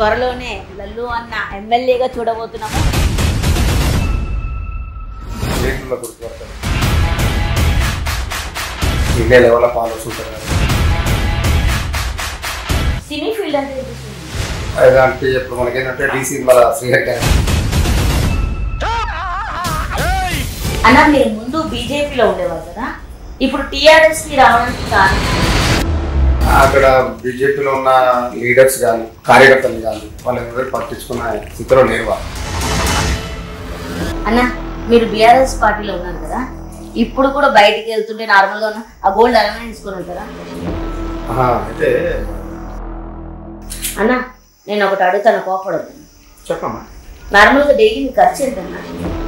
త్వరలోనే లల్లు అన్న ఎమ్మెల్యేగా చూడబోతున్నాము రేట్లలో గుర్తుపడతారు ఇండియా లెవెల్లో ఫాలోవర్స్ ఉంటారు కదా. సినీ ఫీల్డ్ అంటే interest ఉంది. అది అంటే ఇప్పుడు మనకేంటంటే డీసీ మన శ్రీహరి గారు అన్న మీరు ముందు బీజేపీలో ఉండేవారు కదా ఇప్పుడు టీఆర్ఎస్ కి రావడానికి కారణం అక్కడ బీజేపీలో ఉన్న లీడర్స్ కానీ కార్యకర్తలు కానీ వాళ్ళని ఎవరు పట్టించుకున్న స్థితిలో లేరు వాళ్ళు అన్న మీరు బీఆర్ఎస్ పార్టీలో ఉన్నారు కదా ఇప్పుడు కూడా బయటికి వెళ్తుంటే నార్మల్గా ఉన్న ఆ గోల్డ్ అలానే తీసుకొని వెళ్తారా ఆహా, అయితే అన్న నేను ఒకటి అడుగుతాను కోపడద్దు చెప్పమ్మా నార్మల్గా డైలీ మీ ఖర్చు ఎంతన్నా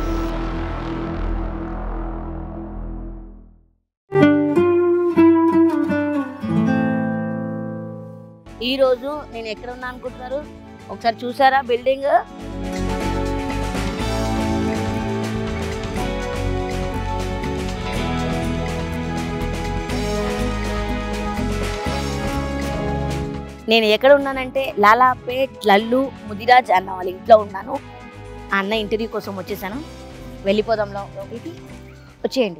ఈ రోజు నేను ఎక్కడ ఉన్నా అనుకుంటున్నారు ఒకసారి చూసారా బిల్డింగ్ నేను ఎక్కడ ఉన్నానంటే లాలాపేట్ లల్లు ముదిరాజ్ అన్న వాళ్ళ ఇంట్లో ఉన్నాను ఆ అన్న ఇంటర్వ్యూ కోసం వచ్చేసాను వెళ్ళిపోదాం లోపలికి వచ్చేయండి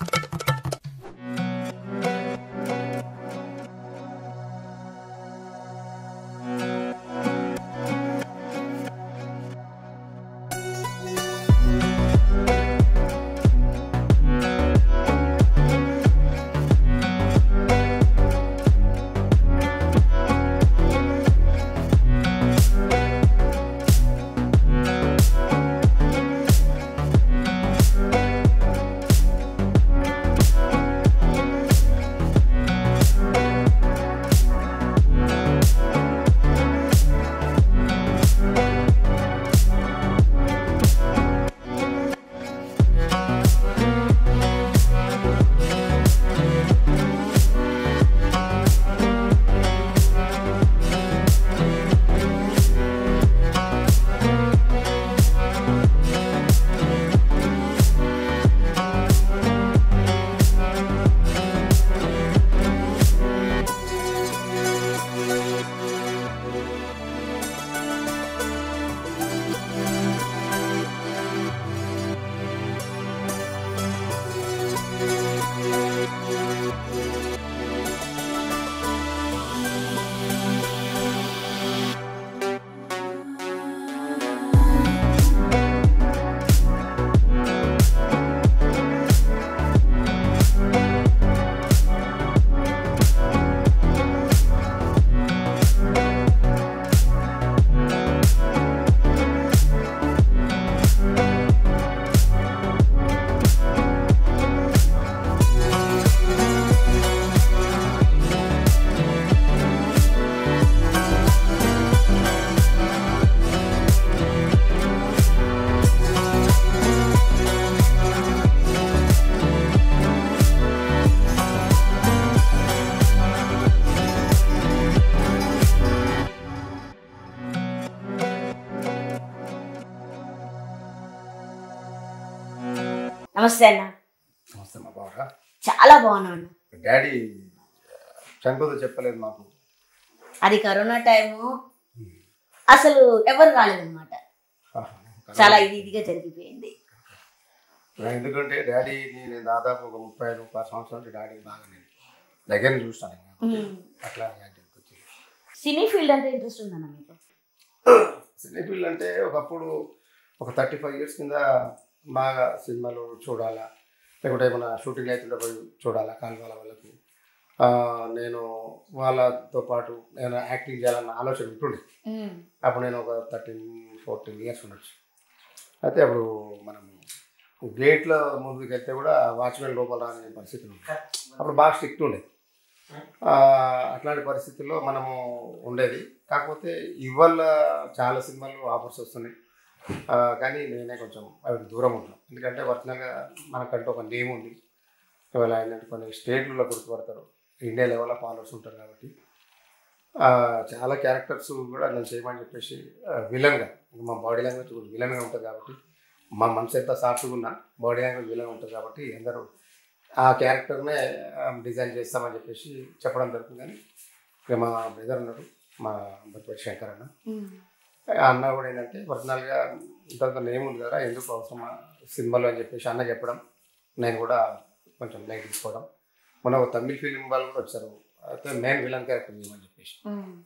నమస్తే అన్న నమస్తే మా బాగా చాలా బాగున్నాను డాడీ చనిపోతే చెప్పలేదు మాకు అది కరోనా టైము అసలు ఎవరు రాలేదన్నమాట ఆహా. చాలా ఇది ఇదిగా జరిగిపోయింది ఎందుకంటే డాడీ నేను దాదాపు ఒక ముప్పై ఐదు ముప్పై సంవత్సరాల నుంచి డాడీ బాగా నేను దగ్గర నుంచి చూస్తాను ఇంకా. మ్మ్. అట్లా డాడీకి వచ్చింది సినీ ఫీల్డ్ అంటే ఇంట్రెస్ట్ ఉందన్న మీకు సినిఫీల్డ్ అంటే ఒకప్పుడు ఒక థర్టీ ఫైవ్ ఇయర్స్ కింద బాగా సినిమాలు చూడాలా లేకుంటే ఏమైనా షూటింగ్ అవుతుంటే పోయి చూడాలా కాలువల వాళ్ళకు ఆ, నేను వాళ్ళతో పాటు నేను యాక్టింగ్ చేయాలన్న ఆలోచన ఉంటుండే మ్మ్. అప్పుడు నేను ఒక థర్టీన్ ఫోర్టీన్ ఇయర్స్ ఉండొచ్చు అయితే అప్పుడు మనం గేట్లో ముందుకు వెళ్తే కూడా వాచ్మెన్ లోపల రాని పరిస్థితి ఉంది అప్పుడు బాగా స్ట్రిక్ట్ ఉండేది ఆ, అట్లాంటి పరిస్థితుల్లో మనము ఉండేది కాకపోతే ఇవాళ చాలా సినిమాలు ఆఫర్స్ వస్తున్నాయి ఆ, కానీ నేనే కొంచెం అవి దూరం ఉంటాను ఎందుకంటే ఒరిజినల్గా మనకంటూ ఒక నేమ్ ఉంది ఇవాళ ఏంటంటే కొన్ని స్టేట్లలో గుర్తుపడతారు ఇండియా లెవెల్లో ఫాలోవర్స్ ఉంటారు కాబట్టి ఆ, చాలా క్యారెక్టర్స్ కూడా నేను చేయమని చెప్పేసి విలన్గా మా బాడీ లాంగ్వేజ్ విలన్గా ఉంటుంది కాబట్టి మా మనసు ఎంత సాఫ్ట్గా ఉన్నా బాడీ లాంగ్వేజ్ విలన్ ఉంటుంది కాబట్టి అందరూ ఆ క్యారెక్టర్నే డిజైన్ చేస్తామని చెప్పేసి చెప్పడం జరుగుతుంది కానీ ఇక మా బ్రదర్ ఉన్నాడు మా బతిపతి శంకర్ అన్న ఆ అన్న కూడా ఏంటంటే పర్సనల్గా ఇంత నేమ్ ఉంది కదా ఎందుకు అవసరమా సినిమాలో అని చెప్పేసి అన్న చెప్పడం నేను కూడా కొంచెం లైట్ తీసుకోవడం మొన్న ఒక తమిళ ఫిలిం వాళ్ళు కూడా వచ్చారు అయితే నేను విలన్ క్యారెక్టర్ ఇవ్వమని చెప్పేసి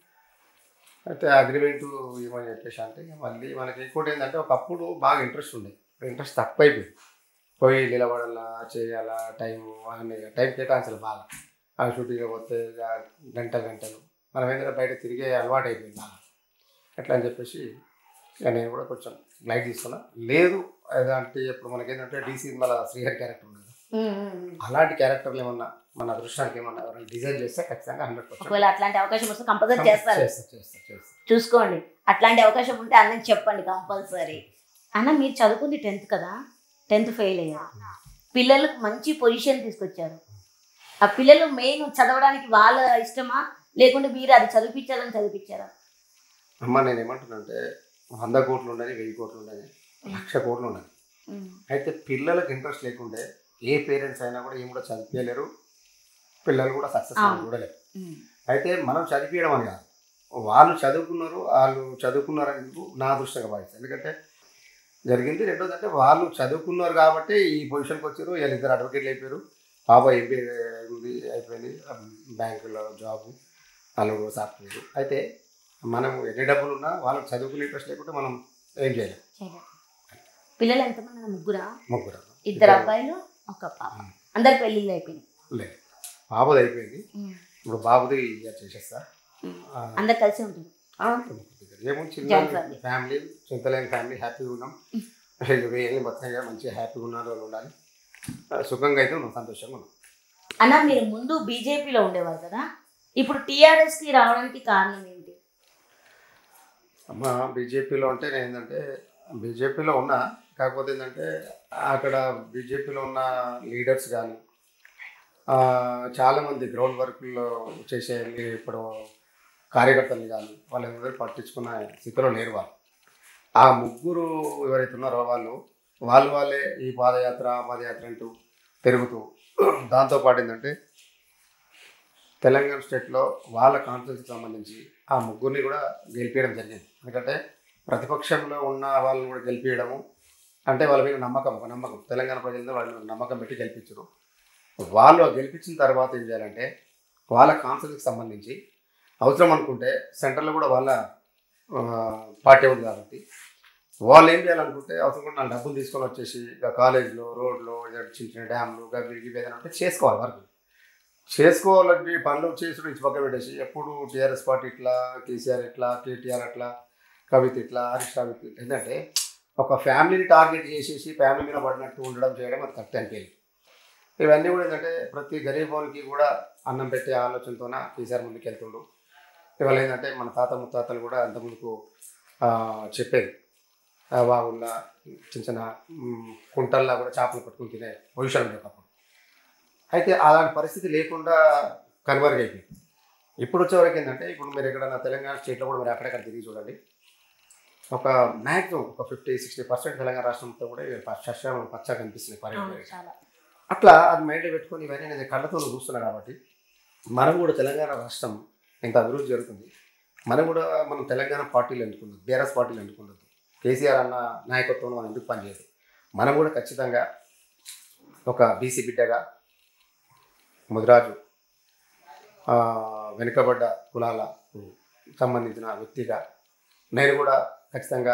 అయితే అగ్రిమెంట్ ఇవ్వమని చెప్పేసి అంటే ఇక మళ్ళీ మనకి ఇంకోటి ఏంటంటే ఒకప్పుడు బాగా ఇంట్రెస్ట్ ఉండేది ఇప్పుడు ఇంట్రెస్ట్ తక్కువ అయిపోయింది పోయి నిలబడాలా చేయాలా టైం అవన్నీ టైం కేటాయించాలి బాగా ఆ షూటింగ్ పోతే ఇక గంట గంటలు మనం ఏంటంటే బయట తిరిగే అలవాటు అయిపోయింది బాగా ఎట్లా అని చెప్పేసి ఇక నేను కూడా కొంచెం లైట్ తీసుకున్నా లేదు అంటే ఇప్పుడు మనకేంటంటే డీసీ మళ్ళీ శ్రీహరి క్యారెక్టర్ ఉండదు అలాంటి క్యారెక్టర్లు ఏమన్నా మన అదృష్టానికి ఏమన్నా ఎవరైనా డిజైన్ చేస్తే ఖచ్చితంగా హండ్రెడ్ పర్సెంట్ ఒకవేళ అట్లాంటి అవకాశం వస్తే కంపల్సరీ చేస్తారు చేస్తా చేస్తా చేస్తా చూసుకోండి అట్లాంటి అవకాశం ఉంటే అన్నకి చెప్పండి కంపల్సరీ అన్న మీరు చదువుకుంది టెన్త్ కదా టెన్త్ ఫెయిల్ అయ్యారు పిల్లలకు మంచి పొజిషన్ తీసుకొచ్చారు ఆ పిల్లలు మెయిన్ చదవడానికి వాళ్ళ ఇష్టమా లేకుంటే మీరు అది చదివించాలని చదివించారా అమ్మ నేను ఏమంటున్నానంటే వంద కోట్లు ఉండని వెయ్యి కోట్లు ఉండని లక్ష కోట్లు ఉండని అయితే పిల్లలకు ఇంట్రెస్ట్ లేకుంటే ఏ పేరెంట్స్ అయినా కూడా ఏం కూడా చదివించలేరు పిల్లలు కూడా సక్సెస్ అవును. చూడలేరు అయితే మనం చదివించడం అని కాదు వాళ్ళు చదువుకున్నారు వాళ్ళు చదువుకున్నారని నా దృష్టిగా భావిస్తాను ఎందుకంటే జరిగింది రెండోది అంటే వాళ్ళు చదువుకున్నారు కాబట్టి ఈ పొజిషన్కి వచ్చారు వీళ్ళు ఇద్దరు అడ్వకేట్లు అయిపోయారు పాప ఎంబీఏ ఉంది అయిపోయింది బ్యాంకులో జాబ్ వాళ్ళు సాఫ్ట్వేర్ అయితే మనం ఎన్ని డబ్బులు ఉన్నా వాళ్ళకి చదువుకునే ఇంట్రెస్ట్ లేకుంటే మనం ఏం చేయలేం చేయలేదు. పిల్లలు ఎంతమంది అన్న? ముగ్గురా ముగ్గురు ఇద్దరు అబ్బాయిలు ఒక పాప అందరి పెళ్ళిళ్ళు అయిపోయింది లేదు బాబుది అయిపోయింది ఇప్పుడు బాబుది ఇయర్ చేసేస్తా ఆ, అందరు కలిసి ఉంటుంది ఆ, ఏమో Joint చిన్న family. ఫ్యామిలీ చింతలేని ఫ్యామిలీ హ్యాపీగా ఉన్నాం వేయాలి మొత్తంగా మంచిగా హ్యాపీగా ఉన్నారు వాళ్ళు ఉండాలి ఆ, సుఖంగా అయితే ఉన్నాం సంతోషంగా ఉన్నాం అన్న మీరు ముందు బీజేపీలో ఉండేవారు కదా ఇప్పుడు టీఆర్ఎస్కి రావడానికి కారణం ఏంటి అమ్మ బీజేపీలో అంటే నేను ఏంటంటే బీజేపీలో ఉన్నా కాకపోతే ఏంటంటే అక్కడ బీజేపీలో ఉన్న లీడర్స్ కానీ చాలామంది గ్రౌండ్ వర్క్లో చేసే లీ- ఇప్పుడు కార్యకర్తలు కానీ వాళ్ళందరూ పట్టించుకున్న స్థితిలో లేరు వాళ్ళు ఆ ముగ్గురు ఎవరైతే ఉన్నారో వాళ్ళు వాళ్ళు వాళ్ళే ఈ పాదయాత్ర ఆ పాదయాత్ర అంటూ తిరుగుతూ దాంతోపాటు ఏంటంటే తెలంగాణ స్టేట్లో వాళ్ళ కాన్ఫరెన్స్కి సంబంధించి ఆ ముగ్గురిని కూడా గెలిపించడం జరిగింది ఎందుకంటే ప్రతిపక్షంలో ఉన్న వాళ్ళని కూడా గెలిపించడము అంటే వాళ్ళ మీద నమ్మకం ఒక నమ్మకం తెలంగాణ ప్రజలతో వాళ్ళ మీద నమ్మకం పెట్టి గెలిపించరు వాళ్ళు ఆ గెలిపించిన తర్వాత ఏం చేయాలంటే వాళ్ళ కాన్ఫరెన్స్కి సంబంధించి అవసరం అనుకుంటే సెంటర్లో కూడా వాళ్ళ ఆ, పార్టీ ఉంది కాబట్టి వాళ్ళు ఏం చేయాలనుకుంటే అవసరం కూడా నా డబ్బులు తీసుకొని వచ్చేసి ఇక కాలేజ్లో రోడ్లో ఏదైనా చిన్న చిన్న డ్యామ్లు గవి ఇవి ఏదైనా ఉంటే చేసుకోవాలి వర్క్ చేసుకోవాలంటే పనులు చేసుడు ఇచ్చి పక్క పెట్టేసి ఎప్పుడు టీఆర్ఎస్ పార్టీ ఇట్లా కేసీఆర్ ఇట్లా కేటీఆర్ అట్లా కవిత ఇట్లా హరీష్ రావు ఇట్లా ఏంటంటే ఒక ఫ్యామిలీని టార్గెట్ చేసేసి ఫ్యామిలీ మీద పడినట్టు ఉండడం చేయడం అది కరెక్ట్ అనిపించింది ఇవన్నీ కూడా ఏంటంటే ప్రతి గరీబ్ వాళ్ళకి కూడా అన్నం పెట్టే ఆలోచనతోన కేసీఆర్ ముందుకు వెళ్తుండు ఇవాళ ఏంటంటే మన తాత ముత్తాతలు కూడా అంత ముందుకు ఆ, చెప్పేది ఆ, వాగుల్లా చిన్న చిన్న మ్, కుంటల్లా కూడా చేపలు పట్టుకుని తినే పొజిషన్ ఉండేది అప్పుడు అయితే అలాంటి పరిస్థితి లేకుండా కన్వర్గ్ అయిపోయింది ఇప్పుడు వచ్చేవరకు ఏంటంటే ఇప్పుడు మీరు ఎక్కడన్నా తెలంగాణ స్టేట్లో కూడా మీరు అక్కడక్కడ తిరిగి చూడండి ఒక మ్యాక్సిమం ఒక ఫిఫ్టీ సిక్స్టీ పర్సెంట్ తెలంగాణ రాష్ట్రంతో కూడా ఇవి పచ్చ పచ్చగా కనిపిస్తున్నాయి పర్యటన చాలా అట్లా అది మైండ్లో పెట్టుకొని ఇవన్నీ నేను కళ్ళతో చూస్తున్నా కాబట్టి మనం కూడా తెలంగాణ రాష్ట్రం ఇంత అభివృద్ధి జరుగుతుంది మనం కూడా మనం తెలంగాణ పార్టీలు ఎన్నుకున్నది బీఆర్ఎస్ పార్టీలు ఎన్నుకున్నది కేసీఆర్ అన్న నాయకత్వం మనం ఎందుకు పనిచేయదు మనం కూడా ఖచ్చితంగా ఒక బీసీ బిడ్డగా ముదిరాజు ఆ, వెనుకబడ్డ కులాలకు సంబంధించిన వ్యక్తిగా నేను కూడా ఖచ్చితంగా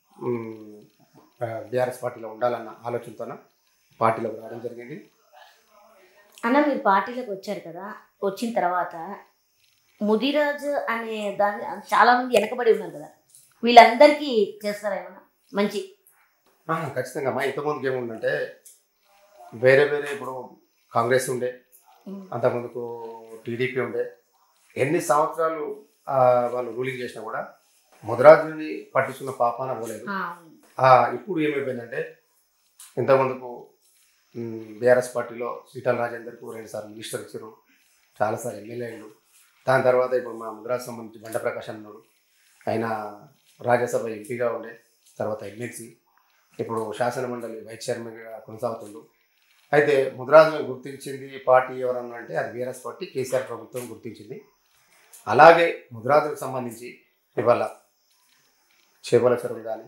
బీఆర్ఎస్ పార్టీలో ఉండాలన్న ఆలోచనతోన పార్టీలోకి రావడం జరిగింది అన్న మీరు పార్టీలోకి వచ్చారు కదా వచ్చిన తర్వాత ముదిరాజ్ అనే దాన్ని చాలా మంది వెనకబడి ఉన్నారు కదా వీళ్ళందరికీ చేస్తారా ఏమన్నా మంచి ఆ, ఖచ్చితంగా మా ఇంతకుముందుకు ఏముందంటే వేరే వేరే ఇప్పుడు కాంగ్రెస్ ఉండే అంతకుముందుకు టీడీపీ ఉండే ఎన్ని సంవత్సరాలు ఆ, వాళ్ళు రూలింగ్ చేసినా కూడా ముదరాజుని పట్టించుకున్న పాపాన పోలేదు ఆ, ఆ, ఇప్పుడు ఏమైపోయిందంటే ఇంతకుముందుకు బీఆర్ఎస్ పార్టీలో ఈటల రాజేందర్కు రెండుసార్లు మినిస్టర్ ఇచ్చారు చాలాసార్లు ఎమ్మెల్యేలు దాని తర్వాత ఇప్పుడు మా ముద్రాజ్ సంబంధించి బండ ప్రకాష్ అన్నాడు ఆయన రాజ్యసభ ఎంపీగా ఉండే తర్వాత ఎమ్మెల్సీ ఇప్పుడు శాసనమండలి వైస్ చైర్మన్గా కొనసాగుతుండు అయితే ముద్రాజులను గుర్తించింది పార్టీ ఎవరన్నా అంటే అది బీఆర్ఎస్ పార్టీ కేసీఆర్ ప్రభుత్వం గుర్తించింది అలాగే ముద్రాజులకు సంబంధించి ఇవాళ చేపల చెరువులు కానీ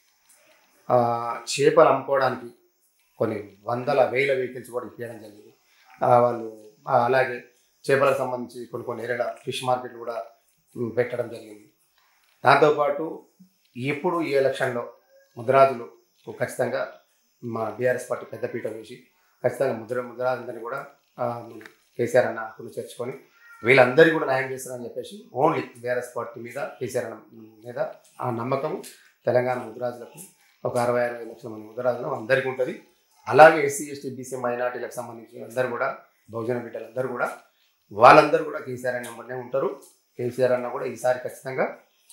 చేపలు అమ్ముకోవడానికి కొన్ని వందల వేల వెహికల్స్ కూడా ఇప్పించడం జరిగింది ఆ, వాళ్ళు ఆ, అలాగే చేపలకు సంబంధించి కొన్ని కొన్ని ఏరియాల ఫిష్ మార్కెట్ కూడా ఉమ్, పెట్టడం జరిగింది దాంతోపాటు ఎప్పుడు ఈ ఎలక్షన్లో ముద్రాజులు ఖచ్చితంగా మా బీఆర్ఎస్ పార్టీ పెద్దపీట వేసి ఖచ్చితంగా ముద్ర ముద్రాజులందరినీ కూడా ఆ, మన కేసీఆర్ అన్న హక్కును చేర్చుకొని వీళ్ళందరికీ కూడా న్యాయం చేస్తారని చెప్పేసి ఓన్లీ బీఆర్ఎస్ పార్టీ మీద కేసీఆర్ అన్న మీద ఆ నమ్మకం తెలంగాణ ముద్రాజులకు ఒక అరవై అరవై లక్షల మంది ముద్రాజులు అందరికీ ఉంటుంది అలాగే ఎస్సీ ఎస్టీ బీసీ మైనార్టీలకు సంబంధించి అందరూ కూడా బహుజన బిడ్డలందరూ కూడా వాళ్ళందరూ కూడా కేసీఆర్ అన్న వెంబడే ఉంటారు కేసీఆర్ అన్న కూడా ఈసారి ఖచ్చితంగా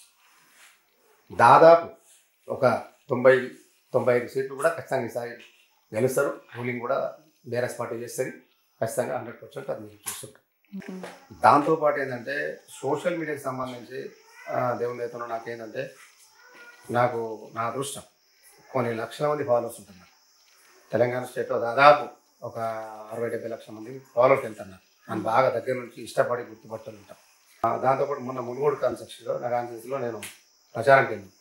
దాదాపు ఒక తొంభై తొంభై ఐదు సీట్లు కూడా ఖచ్చితంగా ఈసారి గెలుస్తారు రూలింగ్ కూడా బీఆర్ఎస్ పార్టీ చేస్తుంది ఖచ్చితంగా హండ్రెడ్ పర్సెంట్ అది మీరు చూస్తుంటారు దాంతోపాటు ఏంటంటే సోషల్ మీడియాకి సంబంధించి ఆ, దేవుని దయతో నాకేంటంటే నాకు నా అదృష్టం కొన్ని లక్షల మంది ఫాలోవర్స్ ఉంటున్నారు తెలంగాణ స్టేట్లో దాదాపు ఒక అరవై డెబ్బై లక్షల మంది ఫాలోవర్స్ వెళ్తున్నారు నన్ను బాగా దగ్గర నుంచి ఇష్టపడి గుర్తుపట్టులు ఉంటాం ఆ, దాంతోపాటు మొన్న మునుగోడు కాన్సెప్ట్స్లో నా కాన్సెప్ట్స్లో నేను ప్రచారానికి వెళ్ళాను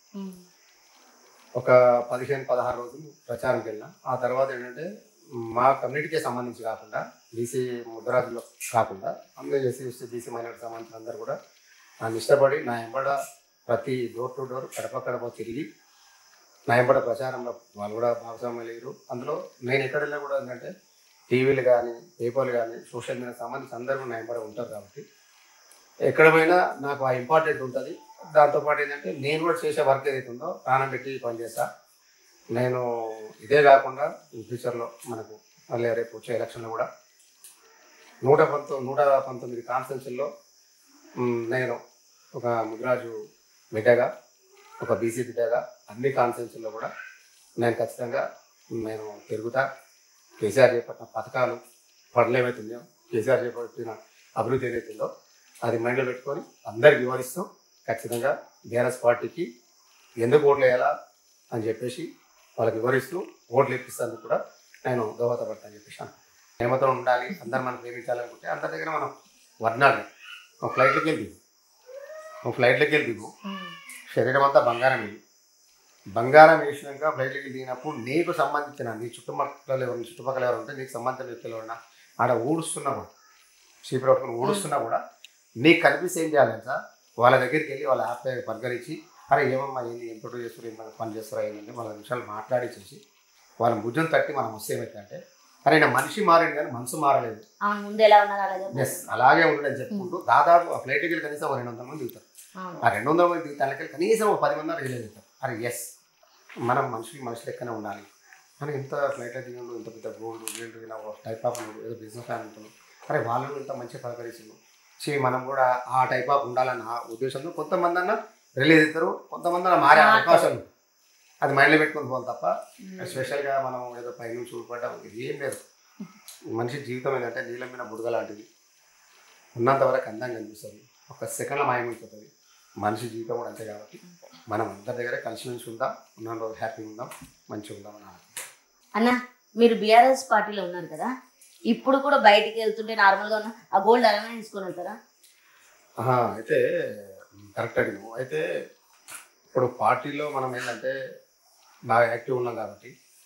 ఒక పదిహేను పదహారు రోజులు ప్రచారంకి వెళ్ళిన ఆ తర్వాత ఏంటంటే మా కమ్యూనిటీకే సంబంధించి కాకుండా బీసీ ముద్రాజులో కాకుండా అందరూ ఎస్సీ ఎస్టీ బీసీ మైనార్టీ సంబంధించిన అందరూ కూడా నన్ను ఇష్టపడి నా ఎంబడ ప్రతి door to door Kadapa Kadapa తిరిగి నా ఎంబడ ప్రచారంలో వాళ్ళు కూడా భాగస్వామ్యం లేరు అందులో నేను ఎక్కడ వెళ్ళినా కూడా ఏంటంటే టీవీలు కానీ పేపర్లు కానీ సోషల్ మీడియా సంబంధించి అందరూ నా ఎంబడ ఉంటారు కాబట్టి ఎక్కడ పోయినా నాకు ఆ ఇంపార్టెంట్ ఉంటుంది దాంతోపాటు ఏంటంటే నేను కూడా చేసే వర్క్ ఏదైతే ఉందో ప్రాణం పెట్టి పనిచేస్తా నేను ఇదే కాకుండా ఫ్యూచర్లో మనకు మళ్ళీ రేపు వచ్చే ఎలక్షన్లో కూడా నూట పంతొమ్మిది నూట పంతొమ్మిది కాన్స్టెన్సీల్లో నేను ఒక ముద్రాజు బిడ్డగా ఒక బీసీ బిడ్డగా అన్ని కాన్స్టెన్సీల్లో కూడా నేను ఖచ్చితంగా నేను తిరుగుతా కేసీఆర్ చేపట్టిన పథకాలు పనులు ఏమవుతుందో కేసీఆర్ చేపట్టిన అభివృద్ధి ఏదైతుందో అది మైండ్లో పెట్టుకొని అందరికి వివరిస్తూ ఖచ్చితంగా బీఆర్ఎస్ పార్టీకి ఎందుకు ఓట్లు వేయాలా అని చెప్పేసి వాళ్ళకి వివరిస్తూ ఓట్లు ఇప్పిస్తాను కూడా నేను దోహదపడతాను చెప్పేసి అనుకుంటున్నాను. ప్రేమతో ఉండాలి అందరు మనం ప్రేమించాలనుకుంటే అందరి దగ్గర మనం వర్ణాలి ఒక ఫ్లైట్లోకి వెళ్ళి దిగు ఒక ఫ్లైట్లోకి వెళ్ళి దిగు శరీరం అంతా బంగారం వేయి బంగారం వేసినాక ఫ్లైట్లోకి దిగినప్పుడు నీకు సంబంధించిన నీ చుట్టుపక్కల ఎవరు చుట్టుపక్కల ఎవరు ఉంటే నీకు సంబంధించిన వ్యక్తులు ఉన్నా ఆడ ఊడుస్తున్నా కూడా చీపురు పట్టుకుని ఊడుస్తున్నా కూడా నీకు కనిపిస్తే ఏం చేయాలి తెలుసా వాళ్ళ దగ్గరికి వెళ్ళి వాళ్ళ హ్యాపీగా పలకరించి అరే ఏమమ్మా ఏంది ఎంత చేస్తారు ఏం పని చేస్తారా ఏంటంటే వాళ్ళ నిమిషాలు మాట్లాడించేసి వాళ్ళ భుజం తట్టి మనం వస్తే ఏమైందంటే అరే నా మనిషి మారాడు కానీ మనసు మారలేదు అవును ముందు ఎలా ఉన్నారు అలాగే ఎస్ అలాగే ఉండడని చెప్పుకుంటూ దాదాపు ఆ ఫ్లైట్కి వెళ్ళి కనీసం ఒక రెండు వందల మంది దిగుతారు అవును. ఆ రెండు వందల మంది దిగుతానికి కనీసం ఒక పది మంది రిలీజ్ అవుతారు అరే ఎస్ మనం మనిషి మనిషి లెక్కనే ఉండాలి మనం ఇంత ఫ్లైట్లో దిగండు ఇంత పెద్ద గోల్డ్ గోల్డ్ టైప్ ఆఫ్ ఏదో బిజినెస్ మ్యాన్ ఉంటుంది అరే వాళ్ళు ఇంత మంచిగా పలకరిస్తుంది చే మనం కూడా ఆ టైప్ ఆఫ్ ఉండాలన్న ఆ ఉద్దేశంతో కొంతమంది అన్న రిలీజ్ అవుతారు కొంతమంది అన్న మారే అవకాశం ఉంది. అది మైండ్లో పెట్టుకొని పోవాలి తప్ప స్పెషల్గా మనం ఏదో పైనుంచి చూపడం ఇది ఏం లేదు మనిషి జీవితం ఏంటంటే నీళ్ళ మీద బుడగ లాంటిది ఉన్నంత వరకు అందంగా కనిపిస్తుంది ఒక సెకండ్లో మాయమైపోతుంది మనిషి జీవితం కూడా అంతే కాబట్టి మనం అందరి దగ్గర కలిసిమెలిసి ఉందాం ఉన్న రోజు హ్యాపీగా ఉందాం మంచిగా ఉందాం అని ఆలోచిస్తాం. అన్న మీరు బీఆర్ఎస్ పార్టీలో ఉన్నారు కదా ఇప్పుడు కూడా బయటికి వెళ్తుంటే నార్మల్గా ఉన్న ఆ గోల్డ్ అలానే తీసుకొని వెళ్తారా ఆహా, అయితే కరెక్ట్ అడిగినావు అయితే ఇప్పుడు పార్టీలో మనం ఏంటంటే బాగా యాక్టివ్ ఉన్నాం కాబట్టి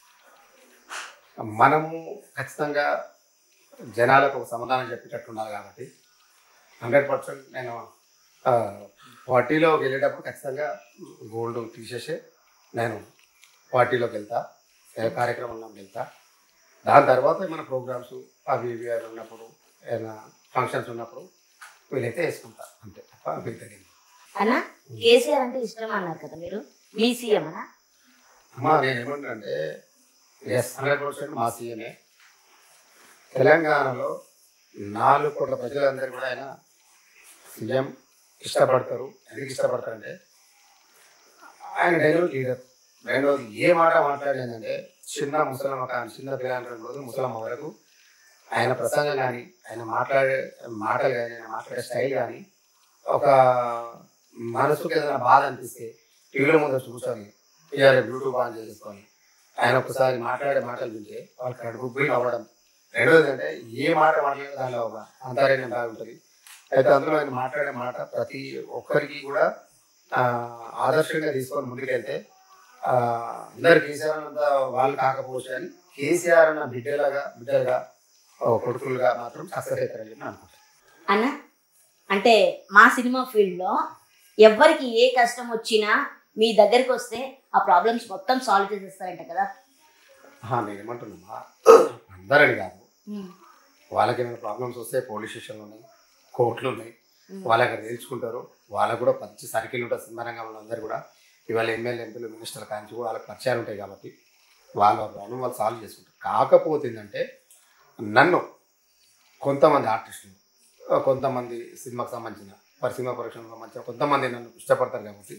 మనము ఖచ్చితంగా జనాలకు ఒక సమాధానం చెప్పేటట్టు ఉండాలి కాబట్టి హండ్రెడ్ పర్సెంట్ నేను ఆ, పార్టీలోకి వెళ్ళేటప్పుడు ఖచ్చితంగా గోల్డ్ తీసేసి నేను పార్టీలోకి వెళ్తా ఏ కార్యక్రమం ఉన్నప్పుడు వెళ్తా దాని తర్వాత ఏమైనా ప్రోగ్రామ్స్ అవి ఇవి అవి ఉన్నప్పుడు ఏమైనా ఫంక్షన్స్ ఉన్నప్పుడు వీలైతే వేసుకుంటా అంతే తప్ప వీలు తెలియదు అన్న కేసీఆర్ అంటే ఇష్టం అన్నారు కదా మీరు మీ సీఎం అన్న అమ్మా నేను ఏమంటానంటే ఎస్ హండ్రెడ్ పర్సెంట్ మా సీఎమే తెలంగాణలో నాలుగు కోట్ల ప్రజలందరూ కూడా ఆయన సీఎం ఇష్టపడతారు ఎందుకు ఇష్టపడతారంటే ఆయన డైలాగ్ లీడర్ రెండోది ఏ మాట మాట్లాడలేదంటే చిన్న ముసలమ్మ కానీ చిన్న పిల్లలు రెండు రోజులు ముసలమ్మ వరకు ఆయన ప్రసంగం కానీ ఆయన మాట్లాడే మాటలు కానీ ఆయన మాట్లాడే స్టైల్ కానీ ఒక మనసుకు ఏదైనా బాధ అనిపిస్తే టీవీలో ముందు వచ్చి కూర్చొని ఇవాళ బ్లూటూత్ ఆన్ చేసుకొని ఆయన ఒకసారి మాట్లాడే మాటలు వింటే వాళ్ళకి కడుపు పోయి అవ్వడం రెండోది అంటే ఏ మాట మాట్లాడినా దానిలో ఒక అంతర్యం బాగుంటుంది అయితే అందులో ఆయన మాట్లాడే మాట ప్రతి ఒక్కరికి కూడా ఆ, ఆదర్శంగా తీసుకొని ముందుకెళ్తే ఆ, అందరు కేసీఆర్ అంత వాళ్ళు కాకపోవచ్చు కానీ కేసీఆర్ అన్న బిడ్డలుగా బిడ్డలుగా ఓ కొడుకులుగా మాత్రం సక్సెస్ అవుతారని చెప్పి నేను అనుకుంటాను అన్న అంటే మా సినిమా ఫీల్డ్లో ఎవరికి ఏ కష్టం వచ్చినా మీ దగ్గరికి వస్తే ఆ ప్రాబ్లమ్స్ మొత్తం సాల్వ్ చేసేస్తారంట కదా ఆహా, నేను ఏమంటున్నా అందరని కాదు వాళ్ళకి ఏమైనా ప్రాబ్లమ్స్ వస్తే పోలీస్ స్టేషన్లు ఉన్నాయి కోర్టులు ఉన్నాయి వాళ్ళు అక్కడ తేల్చుకుంటారు వాళ్ళకు కూడా మంచి సర్కిల్ ఉంటుంది సినిమా రంగంలో అందరూ కూడా ఇవాళ ఎమ్మెల్యే ఎంపీలు మినిస్టర్ల కాంచి కూడా వాళ్ళకి పరిచయాలు ఉంటాయి కాబట్టి వాళ్ళ ప్రాబ్లం వాళ్ళు సాల్వ్ చేసుకుంటారు కాకపోతే ఏంటంటే నన్ను కొంతమంది ఆర్టిస్టులు ఆ, కొంతమంది సినిమాకి సంబంధించిన పరి సినిమా ప్రొడక్షన్కి సంబంధించిన కొంతమంది నన్ను ఇష్టపడతారు కాబట్టి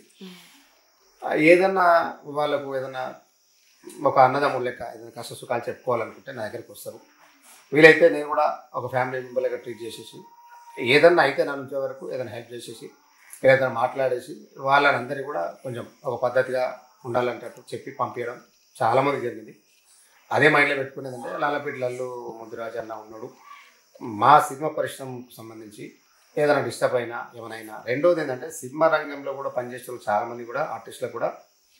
ఆ, ఏదన్నా వాళ్ళకు ఏదన్నా ఒక అన్నదమ్ముడు లెక్క ఏదైనా కష్ట సుఖాలు చెప్పుకోవాలనుకుంటే నా దగ్గరికి వస్తారు వీలైతే నేను కూడా ఒక ఫ్యామిలీ మెంబర్ లెక్క ట్రీట్ చేసేసి ఏదన్నా అయితే నా నుంచే వరకు ఏదైనా హెల్ప్ చేసేసి ఏదైనా మాట్లాడేసి వాళ్ళని అందరికీ కూడా కొంచెం ఒక పద్ధతిగా ఉండాలంటట్టు చెప్పి పంపించడం చాలామంది జరిగింది అదే మైండ్లో పెట్టుకునేదంటే లాలపేట లల్లు ముద్దురాజ్ అన్న ఉన్నాడు మా సినిమా పరిశ్రమకు సంబంధించి ఏదైనా డిస్టర్బ్ అయినా ఏమైనా రెండోది ఏంటంటే సినిమా రంగంలో కూడా పనిచేసే వాళ్ళు చాలామంది కూడా ఆర్టిస్టులు కూడా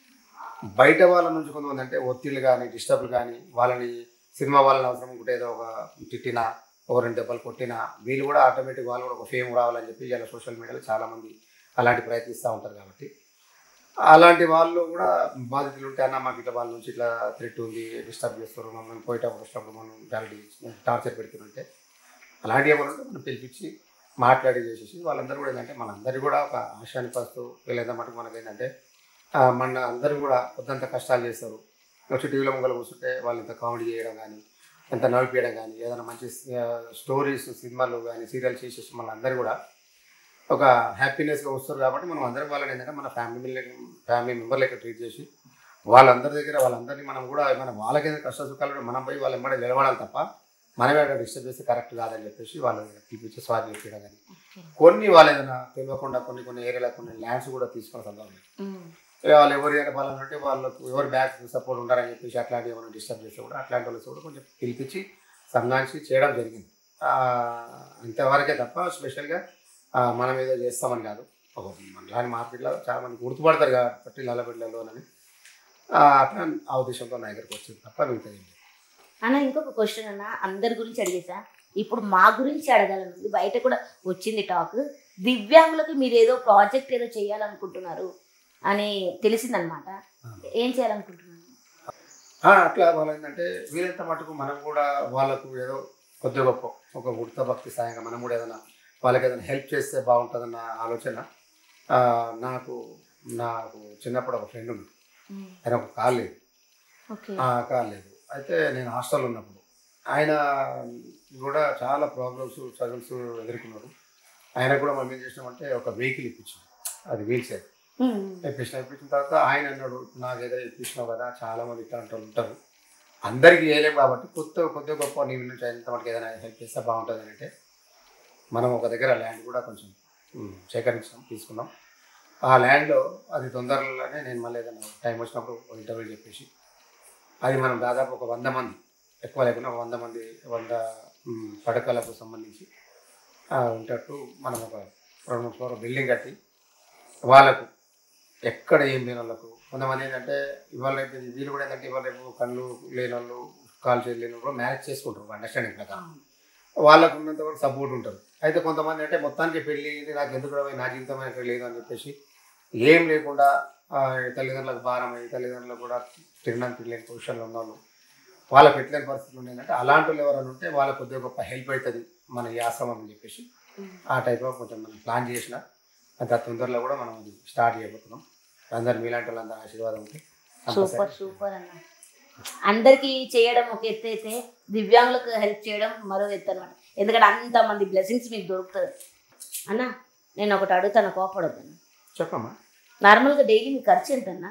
బయట వాళ్ళ నుంచి కొంతమంది అంటే ఒత్తిళ్ళు కానీ డిస్టర్బ్లు కానీ వాళ్ళని సినిమా వాళ్ళని అవసరం ఉంటే ఏదో ఒక తిట్టినా ఒక రెండు దెబ్బలు కొట్టినా వీళ్ళు కూడా ఆటోమేటిక్ వాళ్ళు కూడా ఒక ఫేమ్ రావాలని చెప్పి ఇలా సోషల్ మీడియాలో చాలామంది అలాంటి ప్రయత్నిస్తూ ఉంటారు కాబట్టి అలాంటి వాళ్ళు కూడా బాధితులు ఉంటే అన్న మాకు ఇట్లా వాళ్ళ నుంచి ఇట్లా థ్రెట్ ఉంది డిస్టర్బ్ చేస్తారు మమ్మల్ని పోయేటప్పుడు వచ్చినప్పుడు మనం వ్యాలిటీ టార్చర్ పెడుతుంటే అలాంటి ఏమైనా ఉంటే మనం పిలిపించి మాట్లాడి చేసేసి వాళ్ళందరూ కూడా ఏంటంటే మనందరూ కూడా ఒక ఆశాని పస్తూ వీళ్ళంతా మటుకు మనకి ఏంటంటే ఆ, మన అందరూ కూడా పొద్దంత కష్టాలు చేస్తారు వచ్చి టీవీలో ముంగలు కూర్చుంటే వాళ్ళు ఇంత కామెడీ చేయడం కానీ ఎంత నవ్విపించడం కానీ ఏదైనా మంచి స్టోరీస్ సినిమాలు కానీ సీరియల్ చేసేసి మన అందరూ కూడా ఒక హ్యాపీనెస్గా వస్తారు కాబట్టి మనం అందరం వాళ్ళని ఏంటంటే మన ఫ్యామిలీ ఫ్యామిలీ మెంబర్ లెక్క ట్రీట్ చేసి వాళ్ళందరి దగ్గర వాళ్ళందరినీ మనం కూడా మన వాళ్ళకైనా కష్ట సుఖాలు ఉంటే మనం పోయి వాళ్ళ ఎంబడి నిలబడాలి తప్ప మనమే అక్కడ డిస్టర్బ్ చేస్తే కరెక్ట్ కాదని చెప్పేసి వాళ్ళు పిలిపించి స్వారీ చెప్పడం కానీ కొన్ని వాళ్ళు ఏదైనా తెలియకుండా కొన్ని కొన్ని ఏరియాలో కొన్ని ల్యాండ్స్ కూడా తీసుకున్న సందర్భం ఇక వాళ్ళు ఎవరు ఏదైనా పాలన ఉంటే వాళ్ళకు ఎవరు బ్యాక్ సపోర్ట్ ఉంటారని చెప్పేసి అట్లాంటివి ఏమైనా డిస్టర్బ్ చేస్తే కూడా అట్లాంటి వాళ్ళు కూడా కొంచెం పిలిపించి సంఘానికి చేయడం జరిగింది ఆ, అంతవరకే తప్ప స్పెషల్గా ఆ, మనం ఏదో చేస్తామని కాదు ఒక మనలాంటి మార్కెట్లో చాలా మంది గుర్తుపడతారు కాబట్టి లల్లబిడ్డలో అని ఆ, అట్లా ఆ ఉద్దేశంతో నా దగ్గరికి వచ్చింది తప్ప మిగతా ఏం లేదు. అన్న ఇంకొక క్వశ్చన్ అన్న అందరి గురించి అడిగేసా ఇప్పుడు మా గురించి అడగాలనుంది బయట కూడా వచ్చింది టాక్ దివ్యాంగులకు మీరు ఏదో ప్రాజెక్ట్ ఏదో చేయాలనుకుంటున్నారు అని తెలిసిందనమాట ఏం చేయాలనుకుంటున్నారు ఆ, అట్లా వాళ్ళు ఏంటంటే వీలైనంత మటుకు మనం కూడా వాళ్ళకు ఏదో కొద్ది గొప్ప ఒక ఉడత భక్తి సాయంగా మనం కూడా ఏదైనా వాళ్ళకి ఏదైనా హెల్ప్ చేస్తే బాగుంటుందన్న ఆలోచన ఆ, నాకు నాకు చిన్నప్పుడు ఒక ఫ్రెండ్ ఉంది ఆయన ఒక కాల్ లేదు ఓకే ఆ, కాల్ లేదు అయితే నేను హాస్టల్ ఉన్నప్పుడు ఆయన కూడా చాలా ప్రాబ్లమ్స్ స్ట్రగుల్స్ ఎదుర్కొన్నాడు ఆయన కూడా మనం ఏం చేసినామంటే ఒక వెహికల్ ఇప్పించాం అది వీల్ చైర్ ఇప్పించిన ఇప్పించిన తర్వాత ఆయన అన్నాడు నాకు ఏదో ఇప్పించినావు కదా చాలా మంది ఇట్లాంటి వాళ్ళు ఉంటారు అందరికీ వేయలేం కాబట్టి కొత్త కొద్ది గొప్ప నీ నుంచి అయినంత మనకి ఏదైనా హెల్ప్ చేస్తే బాగుంటుంది అని అంటే మనం ఒక దగ్గర ల్యాండ్ కూడా కొంచెం ఉమ్, సేకరించాం తీసుకున్నాం ఆ ల్యాండ్లో అది తొందరలోనే నేను మళ్ళీ ఏదైనా టైం వచ్చినప్పుడు ఇంటర్వ్యూ చెప్పేసి అది మనం దాదాపు ఒక వంద మంది ఎక్కువ లేకుండా ఒక వంద మంది వంద ఉమ్, పడకలకు సంబంధించి ఆ, ఉంటట్టు మనం ఒక రెండు మూడు ఫ్లోర్ బిల్డింగ్ కట్టి వాళ్ళకు ఎక్కడ ఏం లేని వాళ్ళకు కొంతమంది ఏంటంటే ఇవాళ రేపు వీళ్ళు కూడా ఏంటంటే ఇవాళ రేపు కళ్ళు లేని వాళ్ళు కాలు చేతి లేని వాళ్ళు కూడా మ్యారేజ్ చేసుకుంటారు అండర్స్టాండింగ్ ప్రకారం వాళ్ళకు ఉన్నంత వరకు సపోర్ట్ ఉంటారు అయితే కొంతమంది అంటే మొత్తానికి పెళ్ళి అయింది, నాకు ఎందుకు రా, నా జీవితం ఇక్కడ లేదు అని చెప్పేసి ఏం లేకుండా ఆ, తల్లిదండ్రులకు భారం అయ్యి తల్లిదండ్రులకు కూడా తినడానికి లేని పొజిషన్లో ఉన్న వాళ్ళు వాళ్ళకి పెట్టలేని పరిస్థితులు ఉన్నాయంటే అలాంటి వాళ్ళు ఎవరైనా ఉంటే వాళ్ళకి కొద్దిగా గొప్ప హెల్ప్ అవుతుంది మన ఈ ఆశ్రమం అని చెప్పేసి ఆ టైప్ ఆఫ్ కొంచెం మనం ప్లాన్ చేసిన అంత తొందరలో కూడా మనం అది స్టార్ట్ చేయబోతున్నాం అందరు మీలాంటి వాళ్ళందరూ ఆశీర్వాదం ఉంటే సూపర్ సూపర్ అన్న అందరికీ చేయడం ఒక ఎత్తు అయితే దివ్యాంగులకు హెల్ప్ చేయడం మరో ఎత్తు అనమాట ఎందుకంటే అంతమంది బ్లెస్సింగ్స్ మీకు దొరుకుతుంది అన్న నేను ఒకటి అడుగుతాను కోపడద్దు అన్న చెప్పమ్మా నార్మల్గా డైలీ మీ ఖర్చు ఎంత అన్న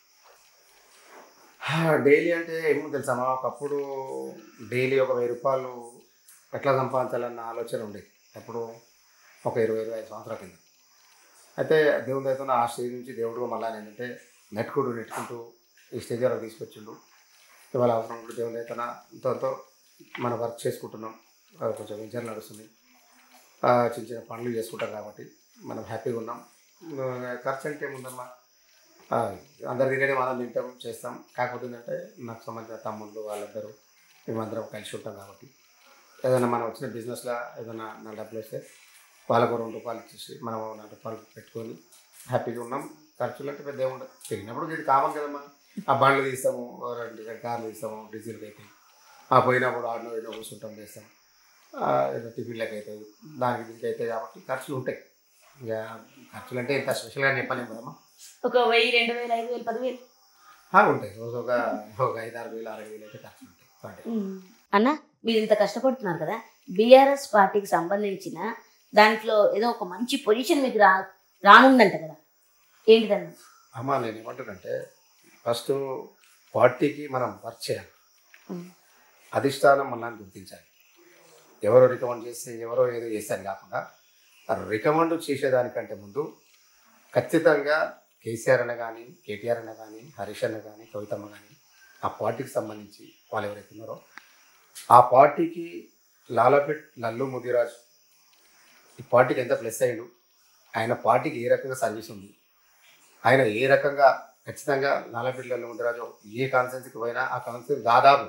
డైలీ అంటే ఏమో తెలుసమ్మా ఒకప్పుడు డైలీ ఒక వెయ్యి రూపాయలు ఎట్లా సంపాదించాలన్న ఆలోచన ఉండేది అప్పుడు ఒక ఇరవై ఇరవై ఐదు సంవత్సరాల కింద అయితే దేవుని దయతో ఆ స్టేజ్ నుంచి దేవుడు మళ్ళీ ఏంటంటే నెట్టుకుంటూ నెట్టుకుంటూ ఈ స్టేజ్ వరకు తీసుకొచ్చిండు ఇవాళ అవసరం కూడా దేవుని దయతో ఎంతో మన వర్క్ చేసుకుంటున్నాం అది కొంచెం వెంచర్ నడుస్తుంది ఆ, చిన్న చిన్న పనులు చేసుకుంటాం కాబట్టి మనం హ్యాపీగా ఉన్నాం ఆ, ఖర్చు అంటే ఏముందమ్మా ఆ, అందరు తినేది మనం తింటాం చేస్తాం కాకపోతే ఏంటంటే నాకు సంబంధించిన తమ్ముళ్ళు వాళ్ళందరూ మేమందరం కలిసి ఉంటాం కాబట్టి ఏదైనా మనం వచ్చిన బిజినెస్లో ఏదైనా నా డబ్బులు వస్తే వాళ్ళకు రెండు రూపాయలు ఇచ్చేసి మనం నాలుగు రూపాయలు పెట్టుకొని హ్యాపీగా ఉన్నాం ఖర్చులు అంటే పెద్ద ఏముండదు తిరిగినప్పుడు ఇది కామన్ కదమ్మా ఆ బండ్లు తీస్తాము ఓ రెండు కార్లు తీస్తాము డీజిల్కి అయితే ఆ పోయినప్పుడు ఆడినో ఏదో కూర్చుంటాం చేస్తాం ఆ, ఏదో టిఫిన్లకి అవుతాయి దానికి దీనికి అవుతాయి కాబట్టి ఖర్చులు ఉంటాయి ఇక ఖర్చులు అంటే ఇంత స్పెషల్గా చెప్పలేము కదమ్మా ఒక వెయ్యి రెండు వేలు ఐదు వేలు పదివేలు ఆ, ఉంటాయి రోజు ఒక ఒక ఐదు ఆరు వేలు ఆరు వేలు అయితే ఖర్చులు ఉంటాయి పర్ డే. అన్న మీరు ఇంత కష్టపడుతున్నారు కదా బీఆర్ఎస్ పార్టీకి సంబంధించిన దాంట్లో ఏదో ఒక మంచి పొజిషన్ మీకు రా రానుందంట కదా ఏంటిదన్న అమ్మ నేను ఏమంటానంటే ఫస్ట్ పార్టీకి మనం వర్క్ చేయాలి ఉమ్. అధిష్టానం మనల్ని గుర్తించాలి ఎవరో రికమెండ్ చేస్తే ఎవరో ఏదో చేస్తాను కాకుండా రికమెండ్ చేసేదానికంటే ముందు ఖచ్చితంగా కేసీఆర్ అన్న కానీ కేటీఆర్ అన్న కానీ హరీష్ అన్న కానీ కవితమ్మ కానీ ఆ పార్టీకి సంబంధించి వాళ్ళు ఎవరైతే ఉన్నారో ఆ పార్టీకి లాలపేట్ లల్లు ముదిరాజ్ ఈ పార్టీకి ఎంత ప్లస్ అయ్యాడు ఆయన పార్టీకి ఏ రకంగా సర్వీస్ ఉంది ఆయన ఏ రకంగా ఖచ్చితంగా లాలపేట లల్లు ముదిరాజు ఏ కాన్సెన్స్కి పోయినా ఆ కాన్సెన్స్ దాదాపు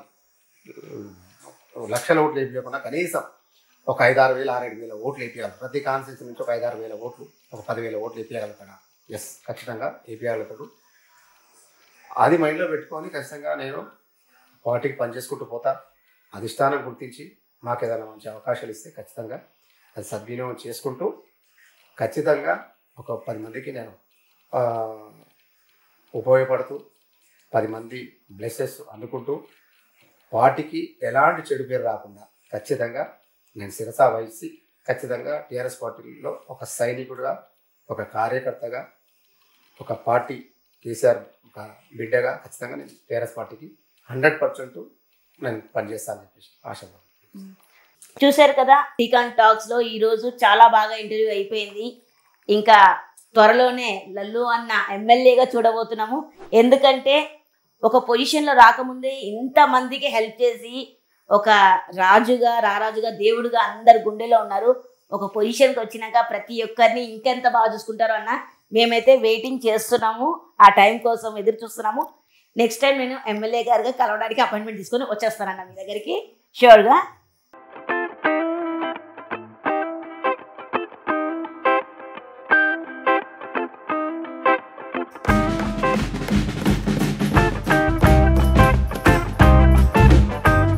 లక్షల ఓట్లు వేయకుండా కనీసం ఒక ఐదారు వేల ఆరేడు వేల ఓట్లు వేపించగలరు ప్రతి కాన్స్టిట్యూన్సీ నుంచి ఒక ఐదారు వేల ఓట్లు ఒక పదివేల ఓట్లు వేపించగలుగుతాడు ఎస్ ఖచ్చితంగా వేపించగలుగుతాడు అది మైండ్లో పెట్టుకొని ఖచ్చితంగా నేను పార్టీకి పనిచేసుకుంటూ పోతా అధిష్టానం గుర్తించి మాకు ఏదైనా మంచి అవకాశాలు ఇస్తే ఖచ్చితంగా అది సద్వినియోగం చేసుకుంటూ ఖచ్చితంగా ఒక పది మందికి నేను ఆ, ఉపయోగపడుతూ పది మంది బ్లెస్సెస్ అందుకుంటూ పార్టీకి ఎలాంటి చెడు పేరు రాకుండా ఖచ్చితంగా నేను శిరసా వహించి ఖచ్చితంగా టీఆర్ఎస్ పార్టీలో ఒక సైనికుడిగా ఒక కార్యకర్తగా ఒక పార్టీ కేసీఆర్ ఒక బిడ్డగా ఖచ్చితంగా నేను టీఆర్ఎస్ పార్టీకి హండ్రెడ్ పర్సెంట్ నేను పనిచేస్తానని చెప్పేసి ఆశపడుతున్నాను చూశారు కదా టీకాన్ టాక్స్ లో ఈ రోజు చాలా బాగా ఇంటర్వ్యూ అయిపోయింది ఇంకా త్వరలోనే లల్లు అన్న ఎమ్మెల్యేగా చూడబోతున్నాము ఎందుకంటే ఒక పొజిషన్లో రాకముందే ఇంతమందికి హెల్ప్ చేసి ఒక రాజుగా రారాజుగా దేవుడుగా అందరు గుండెలో ఉన్నారు ఒక పొజిషన్కి వచ్చినాక ప్రతి ఒక్కరిని ఇంకెంత బాగా చూసుకుంటారో అన్న మేమైతే వెయిటింగ్ చేస్తున్నాము ఆ టైం కోసం ఎదురు చూస్తున్నాము నెక్స్ట్ టైం నేను ఎమ్మెల్యే గారిగా కలవడానికి అపాయింట్మెంట్ తీసుకొని వచ్చేస్తానన్న మీ దగ్గరికి షూర్గా